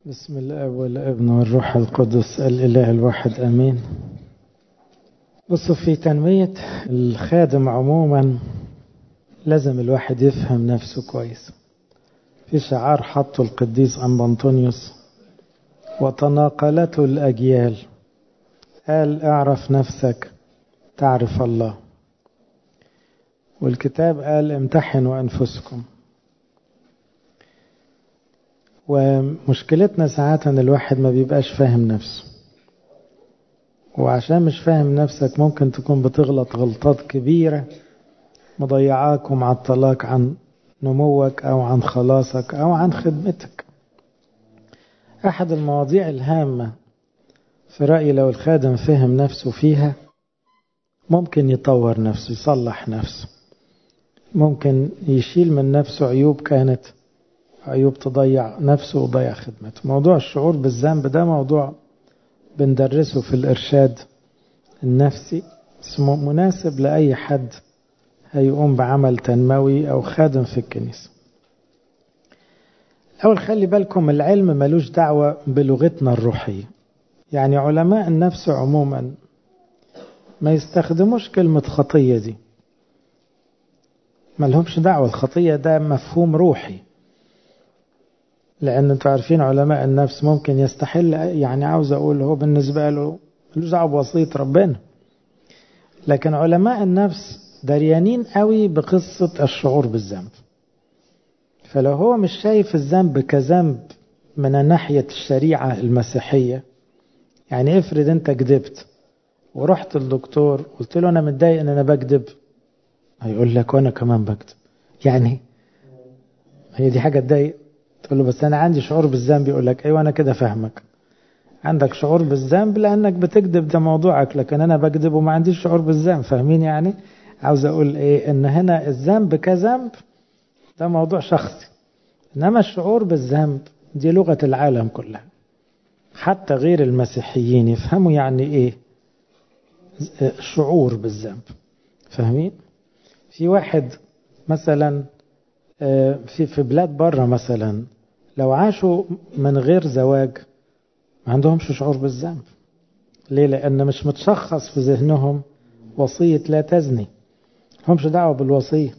بسم الله والابن والروح القدس الإله الواحد أمين بصوا في تنمية الخادم عموما لازم الواحد يفهم نفسه كويس في شعار حطه القديس أنبنطونيوس وتناقلته الأجيال قال اعرف نفسك تعرف الله والكتاب قال امتحنوا أنفسكم ومشكلتنا ساعات ان الواحد ما بيبقاش فاهم نفسه وعشان مش فاهم نفسك ممكن تكون بتغلط غلطات كبيرة مضيعاك ومعطلاك عن نموك او عن خلاصك او عن خدمتك احد المواضيع الهامة في رأيي لو الخادم فهم نفسه فيها ممكن يطور نفسه يصلح نفسه ممكن يشيل من نفسه عيوب كانت عيوب تضيع نفسه وضيع خدمته موضوع الشعور بالذنب ده موضوع بندرسه في الإرشاد النفسي اسمه مناسب لأي حد هيقوم بعمل تنموي أو خادم في الكنيسة أول خلي بالكم العلم ملوش دعوة بلغتنا الروحية يعني علماء النفس عموما ما يستخدموش كلمة خطية دي ملهمش دعوة الخطية ده مفهوم روحي لأن انتوا عارفين علماء النفس ممكن يستحل يعني عاوز أقول هو بالنسبة له ملوش دعوة بوصية ربنا لكن علماء النفس دريانين قوي بقصة الشعور بالذنب فلو هو مش شايف الذنب كذنب من ناحية الشريعة المسيحية يعني افرض انت كذبت ورحت الدكتور قلت له انا متضايق ان انا بكذب هيقول لك وانا كمان بكذب يعني هي دي حاجة تضايق تقول له بس انا عندي شعور بالذنب يقول لك ايوه انا كده فاهمك عندك شعور بالذنب لانك بتكذب ده موضوعك لكن انا بكذب وما عنديش شعور بالذنب فاهمين يعني عاوز اقول ايه ان هنا الذنب كذنب ده موضوع شخصي انما الشعور بالذنب دي لغة العالم كلها حتى غير المسيحيين يفهموا يعني ايه شعور بالذنب فاهمين في واحد مثلا في في بلاد بره مثلا لو عاشوا من غير زواج ما عندهمش شعور بالذنب ليه لان مش متشخص في ذهنهم وصية لا تزني همش دعوة بالوصية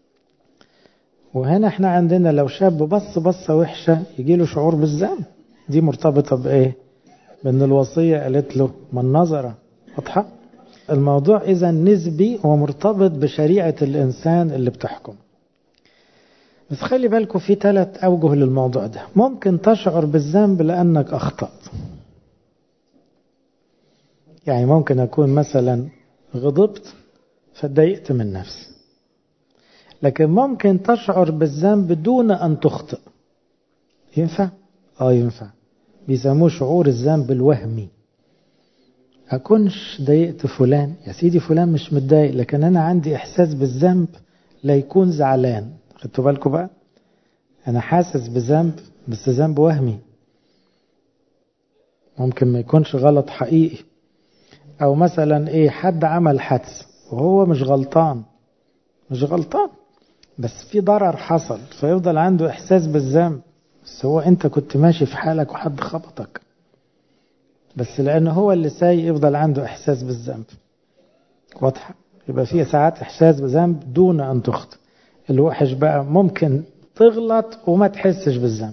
وهنا احنا عندنا لو شاب بص بصة وحشة يجي له شعور بالذنب دي مرتبطة بايه بان الوصية قالت له من نظر واضحة الموضوع اذا نسبي ومرتبط بشريعة الانسان اللي بتحكم بس خلي بالكم في ثلاث أوجه للموضوع ده ممكن تشعر بالذنب لأنك أخطأت يعني ممكن أكون مثلا غضبت فاتضايقت من نفسي لكن ممكن تشعر بالذنب دون أن تخطئ ينفع؟ آه ينفع بيسموه شعور الذنب الوهمي أكونش ضايقت فلان يا سيدي فلان مش متضايق لكن أنا عندي إحساس بالذنب لا يكون زعلان خدتوا بالكم بقى انا حاسس بذنب بس ذنب وهمي ممكن ما يكونش غلط حقيقي او مثلا ايه حد عمل حدث وهو مش غلطان مش غلطان بس في ضرر حصل فيفضل عنده احساس بالذنب بس هو انت كنت ماشي في حالك وحد خبطك بس لان هو اللي سايق يفضل عنده احساس بالذنب واضحه يبقى في ساعات احساس بذنب دون ان تخطئ الوحش بقى ممكن تغلط وما تحسش بالذنب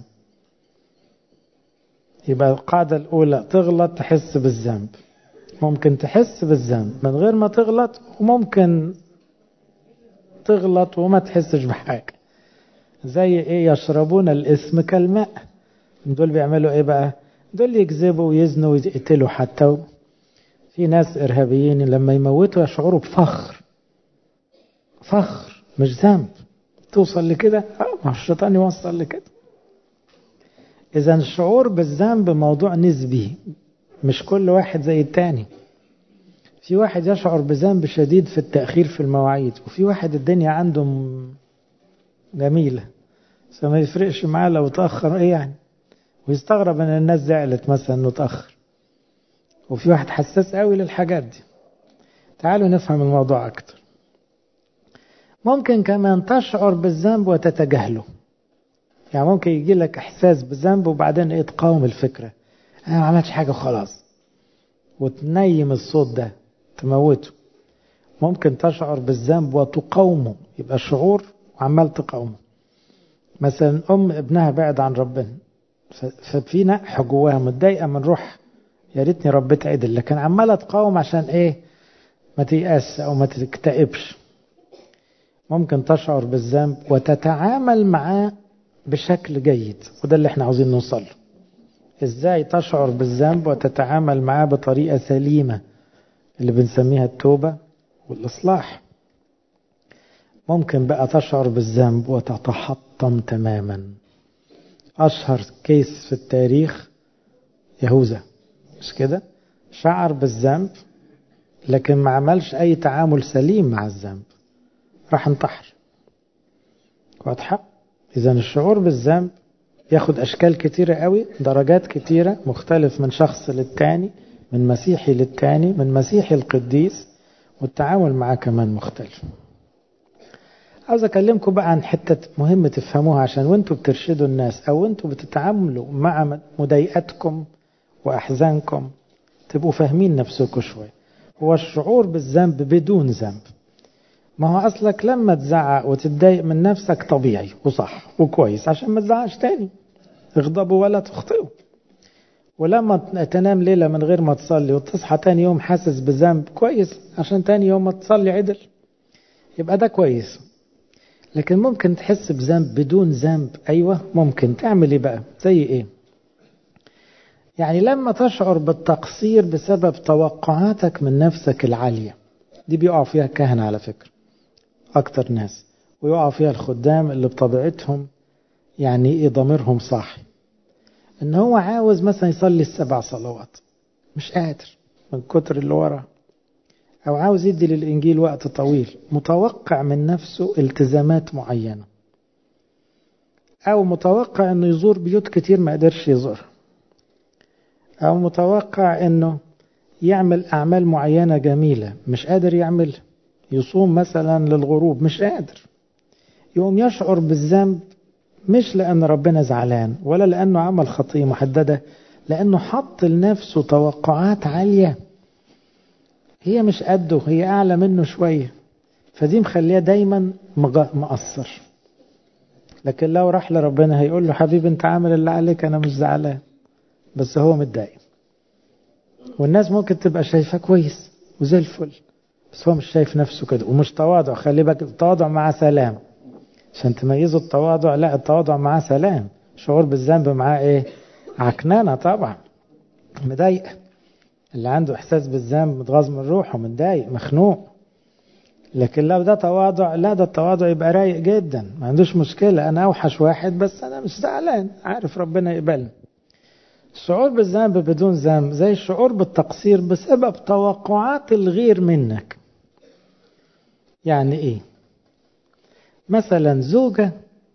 يبقى القاعدة الأولى تغلط تحس بالذنب ممكن تحس بالذنب من غير ما تغلط وممكن تغلط وما تحسش بحاجة زي ايه يشربون الاسم كالماء دول بيعملوا ايه بقى دول يكذبوا ويزنوا ويقتلوا حتى في ناس ارهابيين لما يموتوا يشعروا بفخر فخر مش ذنب توصل لكده ما الشيطان يوصل لكده اذا الشعور بالذنب موضوع نسبي مش كل واحد زي التاني في واحد يشعر بذنب شديد في التأخير في المواعيد وفي واحد الدنيا عنده جميلة فما يفرقش معاه لو تأخر ايه يعني ويستغرب ان الناس زعلت مثلا انه تأخر وفي واحد حساس قوي للحاجات دي تعالوا نفهم الموضوع اكتر ممكن كمان تشعر بالذنب وتتجاهله يعني ممكن يجي لك إحساس بذنب وبعدين إيه تقاوم الفكرة أنا ما عملتش حاجة خلاص وتنيم الصوت ده تموته ممكن تشعر بالذنب وتقاومه يبقى شعور وعمال تقاومه مثلا أم ابنها بعد عن ربنا ففي نقح جواها متضايقة من روح يا ريتني ربيت عدل لكن عمالة تقاوم عشان إيه ما تيأس أو ما تكتئبش ممكن تشعر بالذنب وتتعامل معاه بشكل جيد وده اللي احنا عاوزين نوصل له ازاي تشعر بالذنب وتتعامل معاه بطريقة سليمة اللي بنسميها التوبة والإصلاح ممكن بقى تشعر بالذنب وتتحطم تماما أشهر كيس في التاريخ يهوذا مش كده شعر بالذنب لكن ما عملش أي تعامل سليم مع الذنب راح انتحر واضحة إذا الشعور بالذنب ياخد أشكال كتيرة قوي درجات كتيرة مختلف من شخص للتاني من مسيحي للتاني من مسيحي القديس والتعامل معاه كمان مختلف عاوز أكلمكم بقى عن حتة مهمة تفهموها عشان وانتوا بترشدوا الناس أو وانتوا بتتعاملوا مع مضايقاتكم وأحزانكم تبقوا فاهمين نفسكم شوي هو الشعور بالذنب بدون ذنب ما هو أصلك لما تزعق وتتضايق من نفسك طبيعي وصح وكويس عشان ما تزعقش تاني اغضبوا ولا تخطئوا ولما تنام ليلة من غير ما تصلي وتصحى تاني يوم حاسس بذنب كويس عشان تاني يوم ما تصلي عدل يبقى ده كويس لكن ممكن تحس بذنب بدون ذنب أيوة ممكن تعمل ايه بقى زي ايه يعني لما تشعر بالتقصير بسبب توقعاتك من نفسك العالية دي بيقع فيها الكهنة على فكرة أكتر ناس ويقع فيها الخدام اللي بطبيعتهم يعني إيه ضميرهم صاحي إن هو عاوز مثلا يصلي السبع صلوات مش قادر من كتر اللي وراه أو عاوز يدي للإنجيل وقت طويل متوقع من نفسه التزامات معينة أو متوقع إنه يزور بيوت كتير ما قدرش يزورها أو متوقع إنه يعمل أعمال معينة جميلة مش قادر يعمل يصوم مثلا للغروب مش قادر يقوم يشعر بالذنب مش لأن ربنا زعلان ولا لأنه عمل خطية محددة لأنه حط لنفسه توقعات عالية هي مش قده هي أعلى منه شوية فدي مخليه دايما مقصر لكن لو راح لربنا هيقول له حبيبي انت عامل اللي عليك انا مش زعلان بس هو متضايق والناس ممكن تبقى شايفاه كويس وزي الفل بس هو مش شايف نفسه كده ومش تواضع خلي بالك التواضع مع سلام عشان تميزوا التواضع لا التواضع معاه سلام شعور بالذنب معاه ايه عكنانه طبعا مضايقه اللي عنده احساس بالذنب متغاظ من روحه متضايق مخنوق لكن لو ده تواضع لا ده التواضع يبقى رايق جدا ما عندوش مشكله انا اوحش واحد بس انا مش زعلان عارف ربنا يقبلني الشعور بالذنب بدون ذنب زي الشعور بالتقصير بسبب توقعات الغير منك يعني ايه مثلا زوجة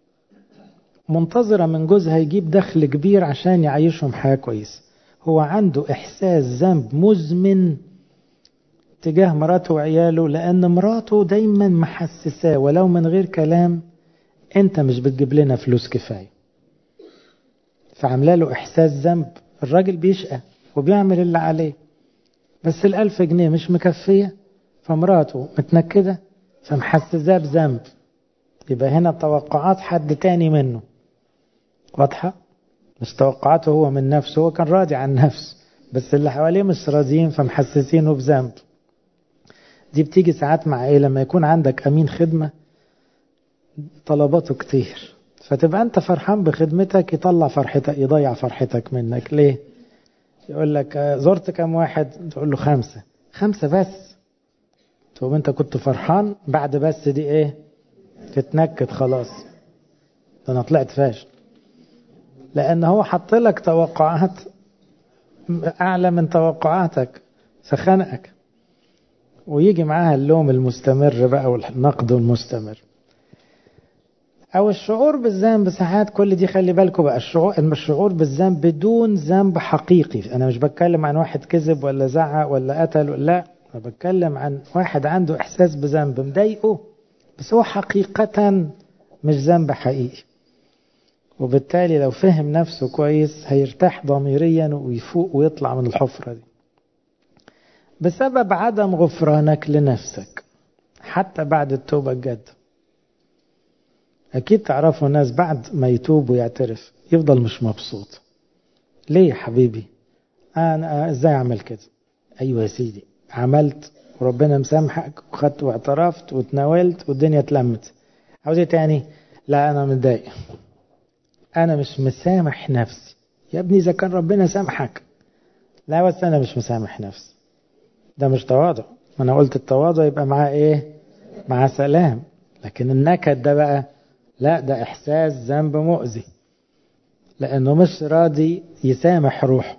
منتظرة من جوزها يجيب دخل كبير عشان يعيشهم حياة كويسة هو عنده إحساس ذنب مزمن تجاه مراته وعياله لأن مراته دايما محسساه ولو من غير كلام أنت مش بتجيب لنا فلوس كفاية فعامله له إحساس ذنب الراجل بيشقى وبيعمل اللي عليه بس الألف جنيه مش مكفية فمراته متنكدة فمحسساه بذنب يبقى هنا توقعات حد تاني منه واضحة مش توقعاته هو من نفسه هو كان راضي عن نفسه بس اللي حواليه مش راضيين فمحسسينه بذنب دي بتيجي ساعات مع ايه لما يكون عندك امين خدمة طلباته كتير فتبقى انت فرحان بخدمتك يطلع فرحتك يضيع فرحتك منك ليه يقول لك زرت كم واحد تقول له خمسة خمسة بس تقوم انت كنت فرحان بعد بس دي ايه تتنكد خلاص ده انا طلعت فاشل لان هو حط لك توقعات اعلى من توقعاتك فخنقك ويجي معاها اللوم المستمر بقى والنقد المستمر او الشعور بالذنب ساعات كل دي خلي بالكم بقى الشعور الشعور بالذنب بدون ذنب حقيقي انا مش بتكلم عن واحد كذب ولا زعق ولا قتل لا انا بتكلم عن واحد عنده احساس بذنب مضايقه بس هو حقيقة مش ذنب حقيقي وبالتالي لو فهم نفسه كويس هيرتاح ضميريا ويفوق ويطلع من الحفرة دي بسبب عدم غفرانك لنفسك حتى بعد التوبة الجد أكيد تعرفوا ناس بعد ما يتوب ويعترف يفضل مش مبسوط ليه يا حبيبي أنا إزاي أعمل كده أيوة يا سيدي عملت وربنا مسامحك وخدت واعترفت وتناولت والدنيا اتلمت عاوز ايه تاني لا انا متضايق انا مش مسامح نفسي يا ابني اذا كان ربنا سامحك لا بس انا مش مسامح نفسي ده مش تواضع ما انا قلت التواضع يبقى معاه ايه معاه سلام لكن النكد ده بقى لا ده احساس ذنب مؤذي لانه مش راضي يسامح روحه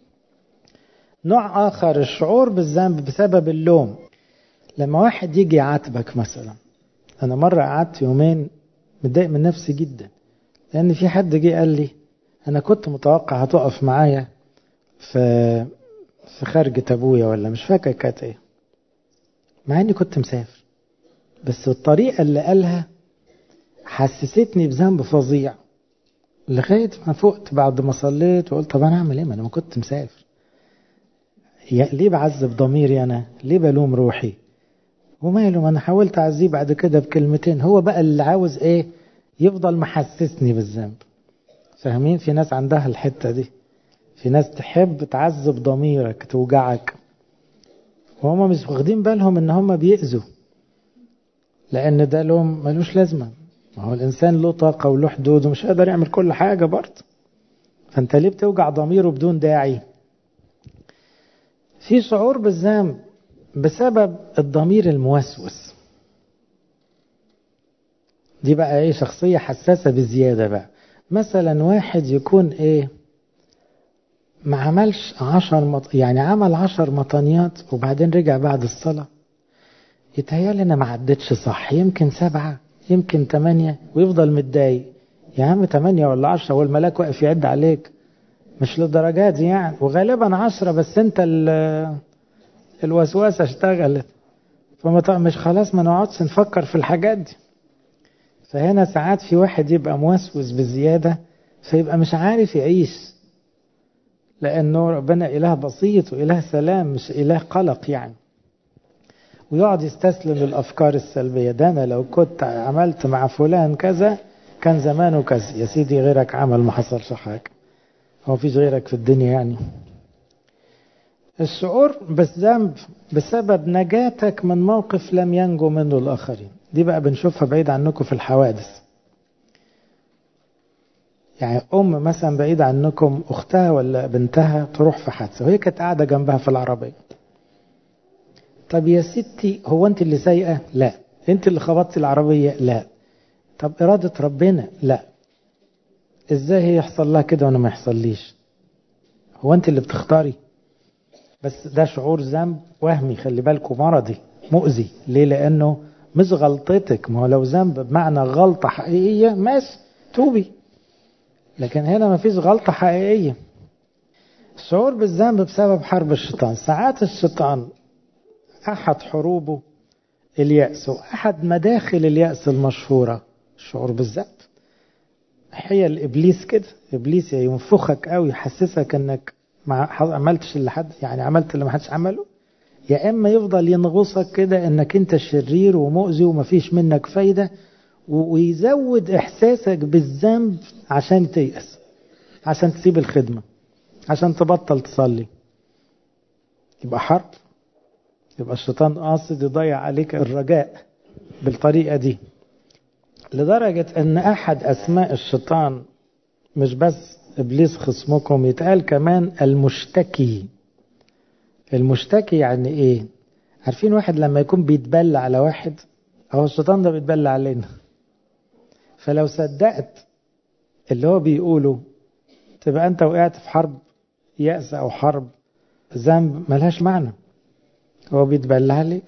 نوع آخر الشعور بالذنب بسبب اللوم لما واحد يجي يعاتبك مثلا أنا مرة قعدت يومين متضايق من نفسي جدا لأن في حد جه قال لي أنا كنت متوقع هتقف معايا في في خارجة أبويا ولا مش فاكر كانت إيه مع إني كنت مسافر بس الطريقة اللي قالها حسستني بذنب فظيع لغاية ما فقت بعد ما صليت وقلت طب أنا أعمل إيه ما أنا ما كنت مسافر ليه بعذب ضميري أنا ليه بلوم روحي وماله ما أنا حاولت أعزيه بعد كده بكلمتين هو بقى اللي عاوز إيه يفضل محسسني بالذنب فاهمين في ناس عندها الحتة دي في ناس تحب تعذب ضميرك توجعك وهم مش واخدين بالهم ان هم بيأذوا لان ده لهم ملوش لازمة ما هو الانسان له طاقة وله حدود ومش قادر يعمل كل حاجة برضه فانت ليه بتوجع ضميره بدون داعي في شعور بالذنب بسبب الضمير الموسوس دي بقى ايه شخصية حساسة بزيادة بقى مثلا واحد يكون ايه ما عملش عشر مط... يعني عمل عشر مطانيات وبعدين رجع بعد الصلاة يتهيألي انا ما عدتش صح يمكن سبعة يمكن تمانية ويفضل متضايق يا عم تمانية ولا عشرة والملاك واقف يعد عليك مش للدرجات دي يعني وغالبا عشرة بس انت الوسوسة اشتغلت فما مش خلاص ما نقعدش نفكر في الحاجات دي فهنا ساعات في واحد يبقى موسوس بزيادة فيبقى مش عارف يعيش لأنه ربنا إله بسيط وإله سلام مش إله قلق يعني ويقعد يستسلم للأفكار السلبية ده أنا لو كنت عملت مع فلان كذا كان زمانه كذا يا سيدي غيرك عمل ما حصلش حاجة هو فيش غيرك في الدنيا يعني الشعور بالذنب بسبب نجاتك من موقف لم ينجو منه الآخرين دي بقى بنشوفها بعيد عنكم في الحوادث يعني أم مثلا بعيد عنكم أختها ولا بنتها تروح في حادثة وهي كانت قاعدة جنبها في العربية طب يا ستي هو أنت اللي سايقة؟ لا أنت اللي خبطتي العربية؟ لا طب إرادة ربنا؟ لا إزاي هي يحصل لها كده وأنا ما يحصليش؟ هو أنت اللي بتختاري؟ بس ده شعور ذنب وهمي خلي بالكم مرضي مؤذي ليه لأنه مش غلطتك ما هو لو ذنب بمعنى غلطة حقيقية ماشي توبي لكن هنا ما فيش غلطة حقيقية الشعور بالذنب بسبب حرب الشيطان ساعات الشيطان أحد حروبه اليأس وأحد مداخل اليأس المشهورة الشعور بالذنب هي الإبليس كده إبليس ينفخك أو يحسسك أنك ما عملتش اللي حد يعني عملت اللي ما حدش عمله يا اما يفضل ينغصك كده انك انت شرير ومؤذي ومفيش منك فايده ويزود احساسك بالذنب عشان تيأس عشان تسيب الخدمه عشان تبطل تصلي يبقى حرب يبقى الشيطان قاصد يضيع عليك الرجاء بالطريقه دي لدرجه ان احد اسماء الشيطان مش بس ابليس خصمكم يتقال كمان المشتكي المشتكي يعني ايه عارفين واحد لما يكون بيتبلى على واحد اهو الشيطان ده بيتبلى علينا فلو صدقت اللي هو بيقوله تبقى انت وقعت في حرب يأس او حرب ذنب ملهاش معنى هو بيتبلى عليك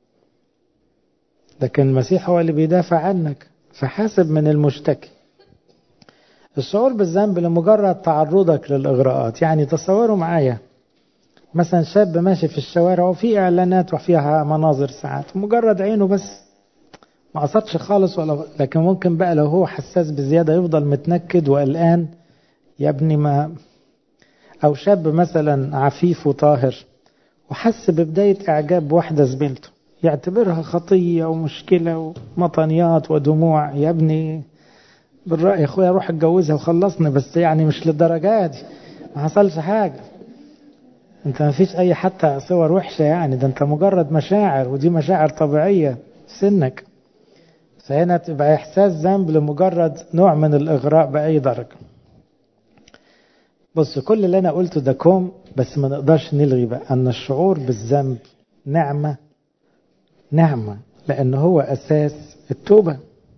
لكن المسيح هو اللي بيدافع عنك فحاسب من المشتكي الشعور بالذنب لمجرد تعرضك للإغراءات يعني تصوروا معايا مثلا شاب ماشي في الشوارع وفي إعلانات وفيها مناظر ساعات مجرد عينه بس ما قصدش خالص ولا لكن ممكن بقى لو هو حساس بزيادة يفضل متنكد وقلقان يا ابني ما أو شاب مثلا عفيف وطاهر وحس ببداية إعجاب بواحدة زميلته يعتبرها خطية ومشكلة ومطنيات ودموع يا ابني بالرأي يا أخويا روح اتجوزها وخلصني بس يعني مش للدرجة دي ما حصلش حاجة انت ما فيش اي حتى صور وحشة يعني ده انت مجرد مشاعر ودي مشاعر طبيعية في سنك فهنا تبقى احساس ذنب لمجرد نوع من الاغراء باي درجة بص كل اللي انا قلته ده كوم بس ما نقدرش نلغي بقى ان الشعور بالذنب نعمة نعمة لان هو اساس التوبة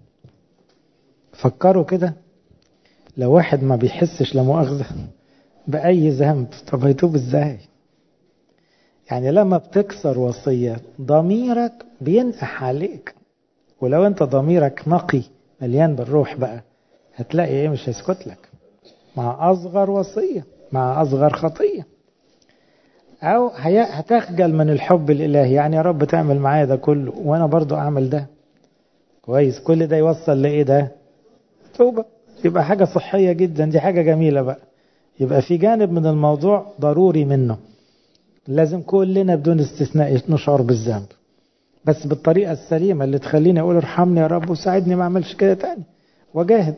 فكروا كده لو واحد ما بيحسش لا مؤاخذة بأي ذنب طب هيتوب ازاي يعني لما بتكسر وصية ضميرك بينقح عليك ولو انت ضميرك نقي مليان بالروح بقى هتلاقي ايه مش هيسكت لك مع اصغر وصية مع اصغر خطية او هتخجل من الحب الالهي يعني يا رب تعمل معايا ده كله وانا برضو اعمل ده كويس كل ده يوصل لايه ده توبة يبقى حاجة صحية جدا دي حاجة جميلة بقى يبقى في جانب من الموضوع ضروري منه لازم كلنا بدون استثناء نشعر بالذنب بس بالطريقة السليمة اللي تخليني أقول ارحمني يا رب وساعدني ما أعملش كده تاني وجاهد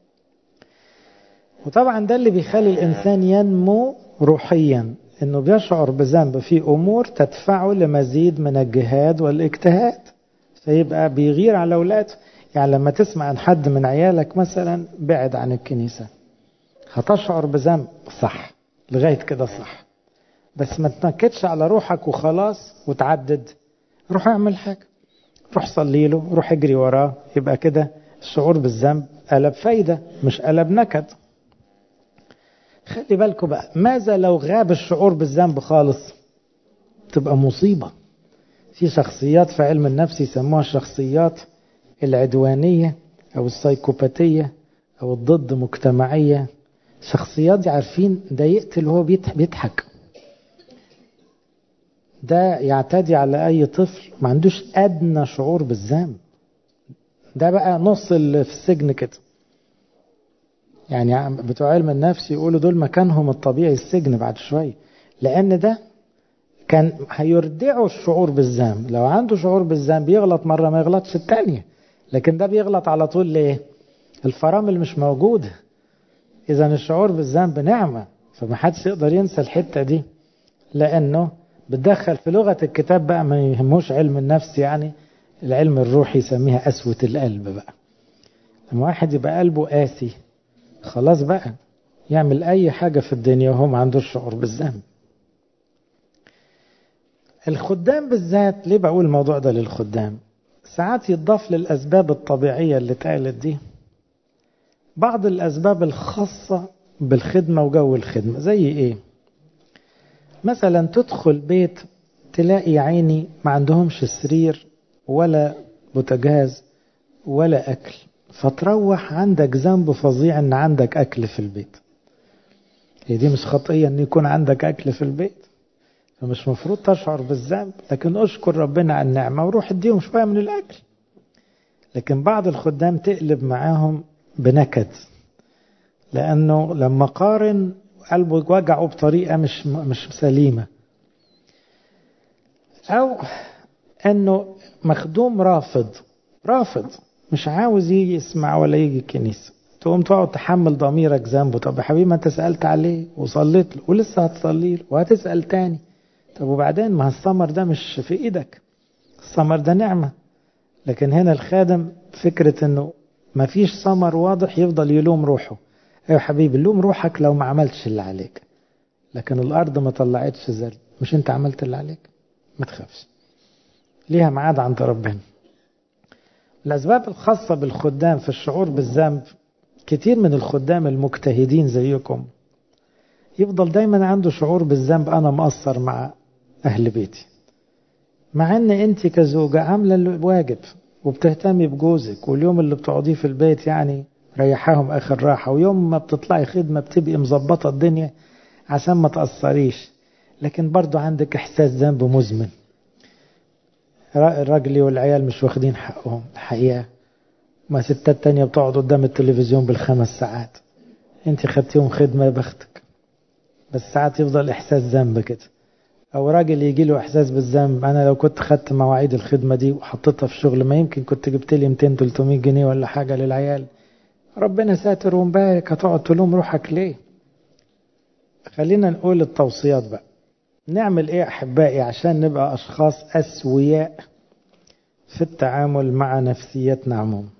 وطبعا ده اللي بيخلي الإنسان ينمو روحيا إنه بيشعر بذنب في أمور تدفعه لمزيد من الجهاد والاجتهاد فيبقى بيغير على أولاده يعني لما تسمع عن حد من عيالك مثلا بعد عن الكنيسة هتشعر بذنب صح لغاية كده صح بس ما تنكدش على روحك وخلاص وتعدد روح اعمل حاجة روح صلي له روح اجري وراه يبقى كده الشعور بالذنب قلب فايدة مش قلب نكد خلي بالكم بقى ماذا لو غاب الشعور بالذنب خالص تبقى مصيبة في شخصيات في علم النفس يسموها الشخصيات العدوانية أو السايكوباتية أو الضد مجتمعية شخصيات دي عارفين ده يقتل وهو بيضحك ده يعتدي على أي طفل ما عندوش أدنى شعور بالذنب ده بقى نص اللي في السجن كده يعني بتوع علم النفس يقولوا دول مكانهم الطبيعي السجن بعد شوية لأن ده كان هيردعوا الشعور بالذنب لو عنده شعور بالذنب يغلط مرة ما يغلطش التانية لكن ده بيغلط على طول ليه الفرامل مش موجودة إذا الشعور بالذنب نعمة فما حدش يقدر ينسى الحتة دي لأنه بتدخل في لغة الكتاب بقى ما يهموش علم النفس يعني العلم الروحي يسميها قسوة القلب بقى لما واحد يبقى قلبه قاسي خلاص بقى يعمل أي حاجة في الدنيا وهو ما عندوش شعور بالذنب الخدام بالذات ليه بقول الموضوع ده للخدام ساعات يضاف للأسباب الطبيعية اللي اتقالت دي بعض الأسباب الخاصة بالخدمة وجو الخدمة زي إيه مثلا تدخل بيت تلاقي عيني ما عندهمش سرير ولا بوتجاز ولا أكل فتروح عندك ذنب فظيع ان عندك أكل في البيت هي دي مش خطية ان يكون عندك أكل في البيت فمش مفروض تشعر بالذنب لكن اشكر ربنا على النعمة وروح اديهم شوية من الأكل لكن بعض الخدام تقلب معاهم بنكد لأنه لما قارن قلبه وجعه بطريقة مش مش سليمة أو أنه مخدوم رافض رافض مش عاوز يجي يسمع ولا يجي الكنيسة تقوم تقعد تحمل ضميرك ذنبه طب يا حبيبي ما انت سألت عليه وصليت له ولسه هتصلي له وهتسأل تاني طب وبعدين ما الثمر ده مش في ايدك الثمر ده نعمة لكن هنا الخادم فكرة انه ما فيش ثمر واضح يفضل يلوم روحه ايوه حبيبي لوم روحك لو ما عملتش اللي عليك لكن الارض ما طلعتش زرع مش انت عملت اللي عليك ما تخافش ليها ميعاد عند ربنا الاسباب الخاصه بالخدام في الشعور بالذنب كتير من الخدام المجتهدين زيكم يفضل دايما عنده شعور بالذنب انا مقصر مع اهل بيتي مع ان انت كزوجه عامله الواجب وبتهتمي بجوزك واليوم اللي بتقعديه في البيت يعني ريحاهم اخر راحه ويوم ما بتطلعي خدمه بتبقي مظبطه الدنيا عشان ما تاثريش لكن برضو عندك احساس ذنب مزمن الراجل والعيال مش واخدين حقهم الحقيقة ما ستات تانية بتقعد قدام التلفزيون بالخمس ساعات انت خدتيهم خدمة يا بختك بس ساعات يفضل احساس ذنب كده او راجل يجي له احساس بالذنب انا لو كنت خدت مواعيد الخدمة دي وحطيتها في شغل ما يمكن كنت جبت لي 200 300 جنيه ولا حاجة للعيال ربنا ساتر ومبارك هتقعد تلوم روحك ليه خلينا نقول التوصيات بقى نعمل ايه احبائي عشان نبقى اشخاص اسوياء في التعامل مع نفسيتنا عموما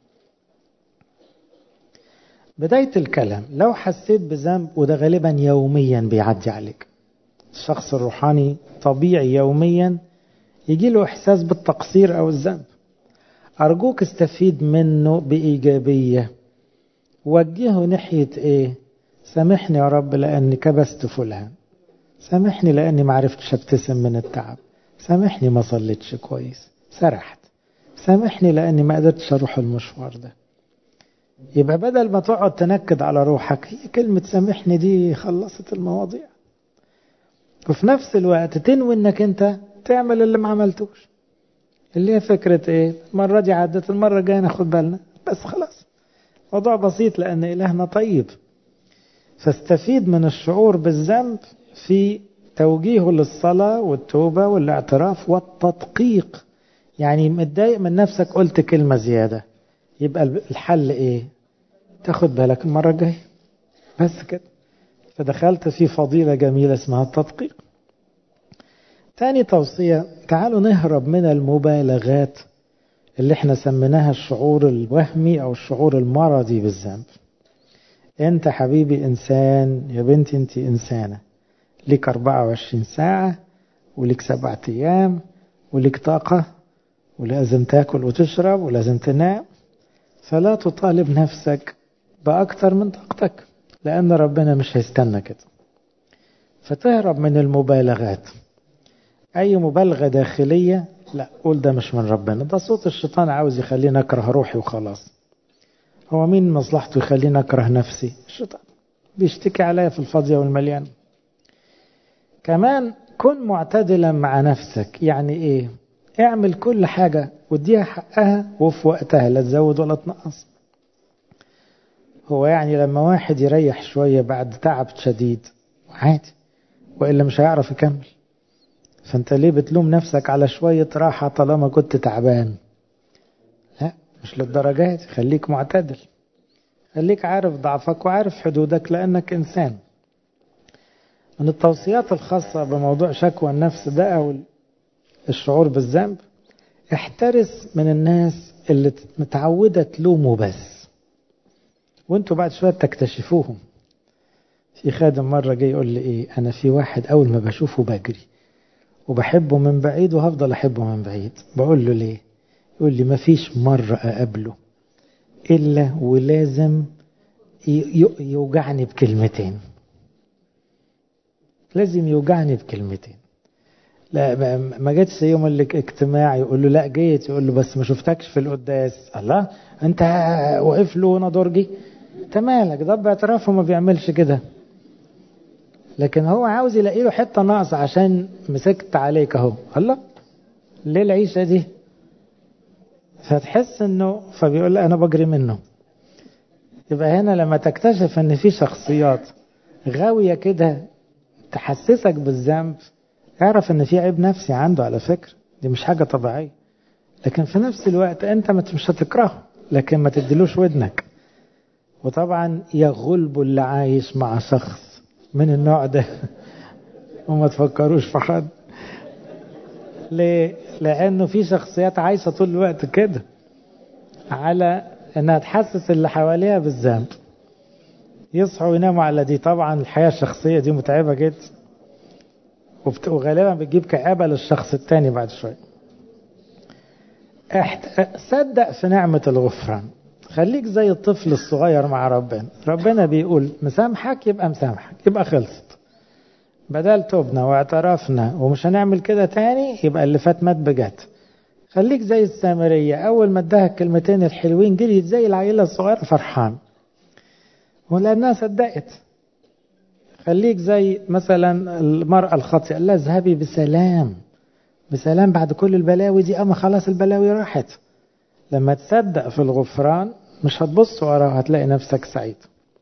بداية الكلام لو حسيت بذنب وده غالبا يوميا بيعدي عليك الشخص الروحاني طبيعي يوميا يجي له إحساس بالتقصير أو الذنب أرجوك استفيد منه بإيجابية وجهه ناحية إيه سامحني يا رب لأني كبست فلان سامحني لأني معرفتش ابتسم من التعب سامحني ما صليتش كويس سرحت سامحني لأني ما قدرتش أروح المشوار ده يبقى بدل ما تقعد تنكد على روحك هي كلمة سامحني دي خلصت المواضيع وفي نفس الوقت تنوي انك انت تعمل اللي ما عملتوش اللي هي فكرة ايه المرة دي عدت المرة الجاية ناخد بالنا بس خلاص موضوع بسيط لأن إلهنا طيب فاستفيد من الشعور بالذنب في توجيهه للصلاة والتوبة والاعتراف والتدقيق يعني متضايق من نفسك قلت كلمة زيادة يبقى الحل ايه تاخد بالك المرة الجاية بس كده فدخلت في فضيلة جميلة اسمها التدقيق تاني توصية تعالوا نهرب من المبالغات اللي احنا سميناها الشعور الوهمي او الشعور المرضي بالذنب انت حبيبي انسان يا بنتي انت انسانة ليك 24 ساعة وليك سبعة ايام وليك طاقة ولازم تاكل وتشرب ولازم تنام فلا تطالب نفسك بأكثر من طاقتك لأن ربنا مش هيستنى كده فتهرب من المبالغات أي مبالغة داخلية لا قول ده مش من ربنا ده صوت الشيطان عاوز يخليني أكره روحي وخلاص هو مين مصلحته يخليني أكره نفسي الشيطان بيشتكي عليا في الفاضية والمليان كمان كن معتدلا مع نفسك يعني ايه اعمل كل حاجة واديها حقها وفي وقتها لا تزود ولا تنقص هو يعني لما واحد يريح شوية بعد تعب شديد عادي وإلا مش هيعرف يكمل فانت ليه بتلوم نفسك على شوية راحة طالما كنت تعبان لا مش للدرجات خليك معتدل خليك عارف ضعفك وعارف حدودك لأنك إنسان من التوصيات الخاصة بموضوع شكوى النفس ده أو الشعور بالذنب احترس من الناس اللي متعودة تلومه بس وانتوا بعد شوية تكتشفوهم في خادم مرة جاي يقول لي ايه انا في واحد اول ما بشوفه بجري وبحبه من بعيد وهفضل احبه من بعيد بقول له ليه يقول لي مفيش مرة اقابله الا ولازم يوجعني بكلمتين لازم يوجعني بكلمتين لا ما جاتش يوم اللي اجتماع يقول له لا جيت يقول له بس ما شفتكش في القداس الله انت واقف له وانا درجي انت مالك ده باعترافه ما بيعملش كده لكن هو عاوز يلاقي له حته ناقصه عشان مسكت عليك اهو الله ليه العيشه دي فتحس انه فبيقول انا بجري منه يبقى هنا لما تكتشف ان في شخصيات غاويه كده تحسسك بالذنب اعرف ان في عيب نفسي عنده على فكرة دي مش حاجة طبيعية لكن في نفس الوقت انت مش هتكرهه لكن ما تديلوش ودنك وطبعا يغلب اللي عايش مع شخص من النوع ده وما تفكروش في حد ليه؟ لانه في شخصيات عايشة طول الوقت كده على انها تحسس اللي حواليها بالذنب يصحوا ويناموا على دي طبعا الحياة الشخصية دي متعبة جدا وغالبا بتجيب كآبة للشخص التاني بعد شوية احت... صدق في نعمة الغفران خليك زي الطفل الصغير مع ربنا ربنا بيقول مسامحك يبقى مسامحك يبقى خلصت بدل توبنا واعترافنا ومش هنعمل كده تاني يبقى اللي فات مات بجد خليك زي السامرية أول ما اداها الكلمتين الحلوين جريت زي العيلة الصغيرة فرحان ولأنها صدقت خليك زي مثلا المرأة الخاطئة لا اذهبي بسلام بسلام بعد كل البلاوي دي اما خلاص البلاوي راحت لما تصدق في الغفران مش هتبص وراه هتلاقي نفسك سعيد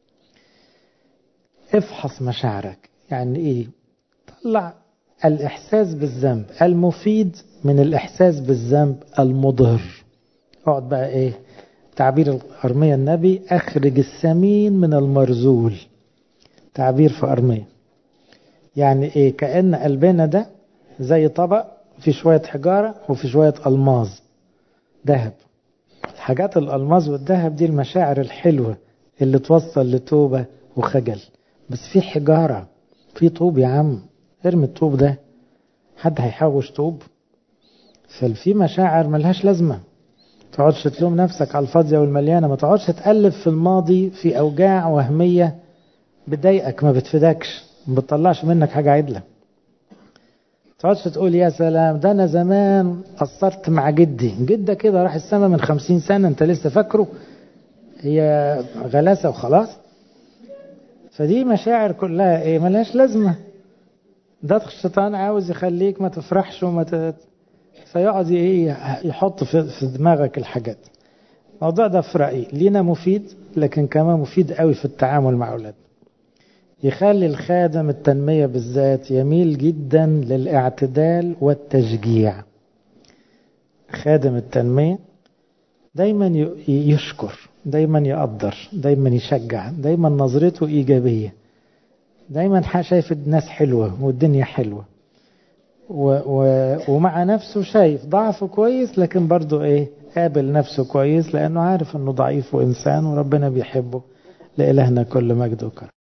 افحص مشاعرك يعني ايه طلع الاحساس بالذنب المفيد من الاحساس بالذنب المضر اقعد بقى ايه تعبير ارميا النبي اخرج السمين من المرزول تعبير في ارميا يعني ايه كأن قلبنا ده زي طبق في شوية حجارة وفي شوية ألماظ ذهب الحاجات الألماظ والذهب دي المشاعر الحلوة اللي توصل لتوبة وخجل بس في حجارة في طوب يا عم ارمي الطوب ده حد هيحوش طوب ففي مشاعر ملهاش لازمة تقعدش تلوم نفسك على الفاضية والمليانة ما تقعدش تقلب في الماضي في أوجاع وهمية بتضايقك ما بتفيدكش ما بتطلعش منك حاجة عدلة تقعدش تقول يا سلام ده أنا زمان قصرت مع جدي جدة كده راح السما من خمسين سنة أنت لسه فاكره هي غلاسة وخلاص فدي مشاعر كلها ايه ملهاش لازمة ده الشيطان عاوز يخليك ما تفرحش وما ت... فيقعد ايه يحط في, في دماغك الحاجات الموضوع ده في رأيي لينا مفيد لكن كمان مفيد قوي في التعامل مع أولادنا يخلي الخادم التنمية بالذات يميل جدا للاعتدال والتشجيع خادم التنمية دايما يشكر دايما يقدر دايما يشجع دايما نظرته إيجابية دايما شايف الناس حلوة والدنيا حلوة و و ومع نفسه شايف ضعفه كويس لكن برضه ايه قابل نفسه كويس لأنه عارف أنه ضعيف وإنسان وربنا بيحبه لإلهنا كل مجد وكرم